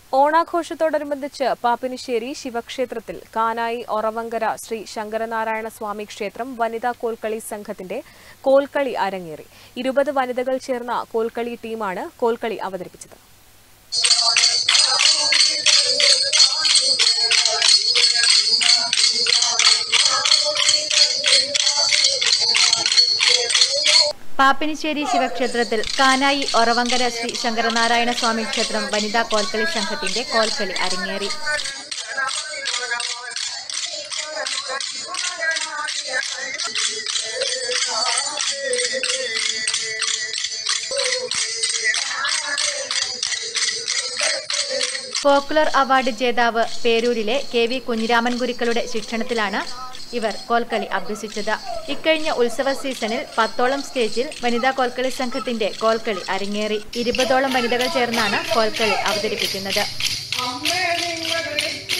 ഓണാഘോഷത്തോടനുബന്ധിച്ച് പാപ്പിനിശ്ശേരി ശിവക്ഷേത്രത്തിൽ കാനായി ഒറവങ്കര ശ്രീ ശങ്കരനാരായണ സ്വാമി ക്ഷേത്രം വനിതാ കോൽക്കളി സംഘത്തിന്റെ കോൽക്കളി അരങ്ങേറി ഇരുപത് വനിതകൾ ചേർന്ന കോൽക്കളി ടീമാണ് കോൽക്കളി അവതരിപ്പിച്ചത് പാപ്പിനിശ്ശേരി ശിവക്ഷേത്രത്തിൽ കാനായി ഒറവങ്കര ശ്രീ ശങ്കരനാരായണ സ്വാമി ക്ഷേത്രം വനിതാ കോൽക്കളി സംഘത്തിന്റെ കോൽക്കളി അരങ്ങേറി പോപ്പുലർ അവാർഡ് ജേതാവ് പേരൂരിലെ കെ വി കുഞ്ഞിരാമൻ ഗുരുക്കളുടെ ശിക്ഷണത്തിലാണ് ഇവർ കോൽക്കളി അഭ്യസിച്ചത് ഇക്കഴിഞ്ഞ ഉത്സവ സീസണിൽ പത്തോളം സ്റ്റേജിൽ വനിതാ കോൽക്കളി സംഘത്തിന്റെ കോൽക്കളി അരങ്ങേറി ഇരുപതോളം വനിതകൾ ചേർന്നാണ് കോൽക്കളി അവതരിപ്പിക്കുന്നത് അമ്മേ നിങ്ങൾ